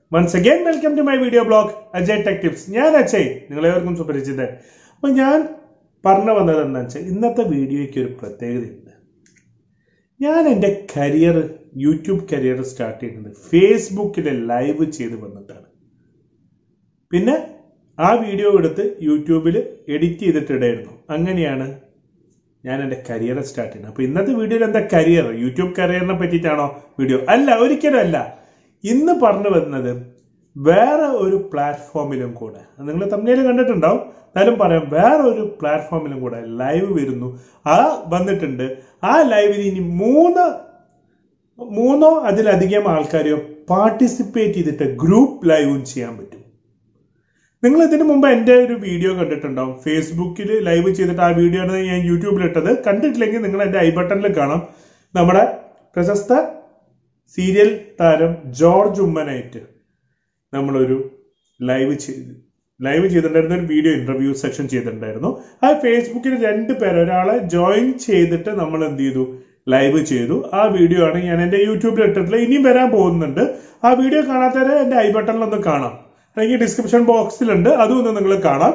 once again welcome to my video blog Ajay tech tips ഞാൻ അജയ് നിങ്ങളേവർക്കും സുപരിചിതൻ അപ്പൊ ഞാൻ പറഞ്ഞു വന്നത് എന്താ വെച്ചാൽ ഇന്നത്തെ വീഡിയോയ്ക്ക് ഒരു പ്രത്യേകതയുണ്ട് ഞാൻ എൻ്റെ കരിയർ യൂട്യൂബ് കരിയർ സ്റ്റാർട്ട് ചെയ്യുന്നത് ഫേസ്ബുക്കിൽ ലൈവ് ചെയ്ത് വന്നിട്ടാണ് പിന്നെ ആ വീഡിയോ എടുത്ത് യൂട്യൂബിൽ എഡിറ്റ് ചെയ്തിട്ടിടായിരുന്നു അങ്ങനെയാണ് ഞാൻ എൻ്റെ കരിയർ സ്റ്റാർട്ട് ചെയ്യുന്നത് അപ്പോൾ ഇന്നത്തെ വീഡിയോയിൽ എന്താ കരിയർ യൂട്യൂബ് കരിയറിനെ പറ്റിയിട്ടാണോ വീഡിയോ അല്ല ഒരിക്കലും അല്ല ഇന്ന് പറഞ്ഞു വരുന്നത് വേറെ ഒരു പ്ലാറ്റ്ഫോമിലും കൂടെ നിങ്ങൾ തമ്മിൽ കണ്ടിട്ടുണ്ടാവും എന്നാലും പറയാം വേറെ ഒരു പ്ലാറ്റ്ഫോമിലും കൂടെ ലൈവ് വരുന്നു ആ വന്നിട്ടുണ്ട് ആ ലൈവിൽ ഇനി മൂന്ന് മൂന്നോ അതിലധികം ആൾക്കാരെയോ പാർട്ടിസിപ്പേറ്റ് ചെയ്തിട്ട് ഗ്രൂപ്പ് ലൈവും ചെയ്യാൻ പറ്റും നിങ്ങൾ ഇതിനു മുമ്പ് എൻ്റെ ഒരു വീഡിയോ കണ്ടിട്ടുണ്ടാവും ഫേസ്ബുക്കിൽ ലൈവ് ചെയ്തിട്ട് ആ വീഡിയോ ആണ് ഞാൻ യൂട്യൂബിൽ ഇട്ടത് കണ്ടിട്ടില്ലെങ്കിൽ നിങ്ങൾ എൻ്റെ ഐ ബട്ടണിൽ കാണാം നമ്മുടെ പ്രശസ്ത സീരിയൽ താരം ജോർജ് ഉമ്മനായിട്ട് നമ്മളൊരു ലൈവ് ചെയ്ത് ലൈവ് ചെയ്തിട്ടുണ്ടായിരുന്ന ഒരു വീഡിയോ ഇന്റർവ്യൂ സെക്ഷൻ ചെയ്തിട്ടുണ്ടായിരുന്നു ആ ഫേസ്ബുക്കിൽ രണ്ട് പേര് ഒരാളെ ജോയിൻ ചെയ്തിട്ട് നമ്മൾ എന്ത് ചെയ്തു ലൈവ് ചെയ്തു ആ വീഡിയോ ആണ് ഞാൻ എൻ്റെ യൂട്യൂബിൽ ഇട്ടിട്ടുള്ളത് ഇനിയും വരാൻ പോകുന്നുണ്ട് ആ വീഡിയോ കാണാത്തവരെ എൻ്റെ ഐ ബട്ടണിലൊന്ന് കാണാം അല്ലെങ്കിൽ ഡിസ്ക്രിപ്ഷൻ ബോക്സിലുണ്ട് അതും ഒന്ന് നിങ്ങൾ കാണാം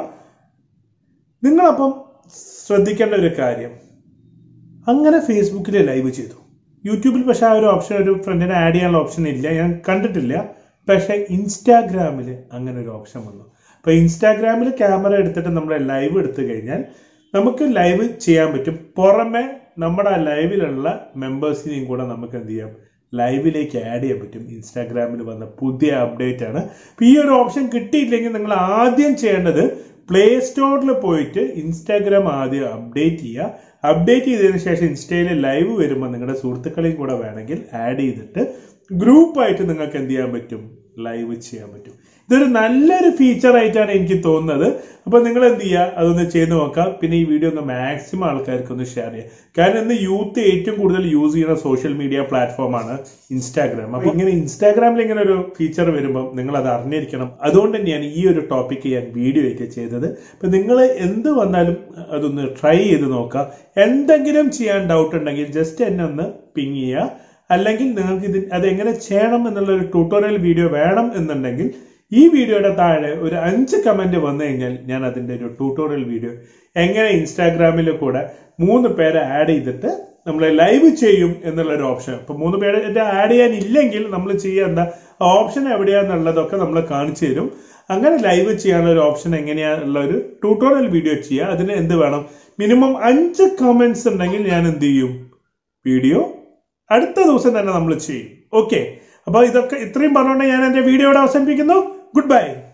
നിങ്ങളപ്പം ശ്രദ്ധിക്കേണ്ട ഒരു കാര്യം അങ്ങനെ ഫേസ്ബുക്കിൽ ലൈവ് ചെയ്തു യൂട്യൂബിൽ പക്ഷെ ആ ഒരു ഓപ്ഷൻ ഒരു ഫ്രണ്ടിനെ ആഡ് ചെയ്യാനുള്ള ഓപ്ഷൻ ഇല്ല ഞാൻ കണ്ടിട്ടില്ല പക്ഷെ ഇൻസ്റ്റാഗ്രാമിൽ അങ്ങനെ ഒരു ഓപ്ഷൻ വന്നു അപ്പൊ ഇൻസ്റ്റാഗ്രാമിൽ ക്യാമറ എടുത്തിട്ട് നമ്മൾ ലൈവ് എടുത്തു കഴിഞ്ഞാൽ നമുക്ക് ലൈവ് ചെയ്യാൻ പറ്റും പുറമെ നമ്മുടെ ആ ലൈവിലുള്ള മെമ്പേഴ്സിനെയും കൂടെ നമുക്ക് എന്ത് ചെയ്യാം ലൈവിലേക്ക് ആഡ് ചെയ്യാൻ പറ്റും ഇൻസ്റ്റാഗ്രാമിൽ വന്ന പുതിയ അപ്ഡേറ്റ് ആണ് അപ്പൊ ഈ ഒരു ഓപ്ഷൻ കിട്ടിയില്ലെങ്കിൽ നിങ്ങൾ ആദ്യം ചെയ്യേണ്ടത് പ്ലേ സ്റ്റോറിൽ പോയിട്ട് ഇൻസ്റ്റാഗ്രാം ആദ്യം അപ്ഡേറ്റ് ചെയ്യുക അപ്ഡേറ്റ് ചെയ്തതിനു ശേഷം ഇൻസ്റ്റയിൽ ലൈവ് വരുമ്പോൾ നിങ്ങളുടെ സുഹൃത്തുക്കളെയും കൂടെ വേണമെങ്കിൽ ആഡ് ചെയ്തിട്ട് ഗ്രൂപ്പായിട്ട് നിങ്ങൾക്ക് എന്ത് ചെയ്യാൻ പറ്റും ലൈവ് ചെയ്യാൻ പറ്റും ഇതൊരു നല്ലൊരു ഫീച്ചർ ആയിട്ടാണ് എനിക്ക് തോന്നുന്നത് അപ്പൊ നിങ്ങൾ എന്ത് ചെയ്യുക അതൊന്ന് ചെയ്ത് നോക്കാം പിന്നെ ഈ വീഡിയോ ഒന്ന് മാക്സിമം ആൾക്കാർക്ക് ഒന്ന് ഷെയർ ചെയ്യുക കാരണം ഇന്ന് യൂത്ത് ഏറ്റവും കൂടുതൽ യൂസ് ചെയ്യുന്ന സോഷ്യൽ മീഡിയ പ്ലാറ്റ്ഫോമാണ് ഇൻസ്റ്റാഗ്രാം അപ്പൊ ഇങ്ങനെ ഇൻസ്റ്റാഗ്രാമിൽ ഇങ്ങനെ ഒരു ഫീച്ചർ വരുമ്പോൾ നിങ്ങൾ അത് അറിഞ്ഞിരിക്കണം അതുകൊണ്ട് തന്നെയാണ് ഈ ഒരു ടോപ്പിക്ക് ഞാൻ വീഡിയോ ആയിട്ട് ചെയ്തത് അപ്പൊ നിങ്ങൾ എന്ത് വന്നാലും അതൊന്ന് ട്രൈ ചെയ്ത് നോക്കുക എന്തെങ്കിലും ചെയ്യാൻ ഡൗട്ട് ഉണ്ടെങ്കിൽ ജസ്റ്റ് എന്നെ ഒന്ന് പിങ് ചെയ്യുക അല്ലെങ്കിൽ നിങ്ങൾക്ക് ഇത് അത് എങ്ങനെ ചെയ്യണം എന്നുള്ള ഒരു ട്യൂട്ടോറിയൽ വീഡിയോ വേണം എന്നുണ്ടെങ്കിൽ ഈ വീഡിയോയുടെ താഴെ ഒരു അഞ്ച് കമന്റ് വന്നു കഴിഞ്ഞാൽ ഞാൻ അതിന്റെ ഒരു ട്യൂട്ടോറിയൽ വീഡിയോ എങ്ങനെ ഇൻസ്റ്റാഗ്രാമിൽ കൂടെ മൂന്ന് പേരെ ആഡ് ചെയ്തിട്ട് നമ്മൾ ലൈവ് ചെയ്യും എന്നുള്ള ഒരു ഓപ്ഷൻ ഇപ്പൊ മൂന്ന് പേരെ ആഡ് ചെയ്യാൻ ഇല്ലെങ്കിൽ നമ്മൾ ചെയ്യേണ്ട ഓപ്ഷൻ എവിടെയാന്നുള്ളതൊക്കെ നമ്മൾ കാണിച്ചു തരും അങ്ങനെ ലൈവ് ചെയ്യാനുള്ള ഒരു ഓപ്ഷൻ എങ്ങനെയാണുള്ള ഒരു ട്യൂട്ടോറിയൽ വീഡിയോ ചെയ്യുക അതിന് എന്ത് വേണം മിനിമം അഞ്ച് കമന്റ്സ് ഉണ്ടെങ്കിൽ ഞാൻ എന്ത് ചെയ്യും വീഡിയോ അടുത്ത ദിവസം തന്നെ നമ്മൾ ചെയ്യും ഓക്കെ അപ്പൊ ഇതൊക്കെ ഇത്രയും പറഞ്ഞുകൊണ്ട് ഞാൻ എന്റെ വീഡിയോ ഇവിടെ അവസാനിപ്പിക്കുന്നു ഗുഡ് ബൈ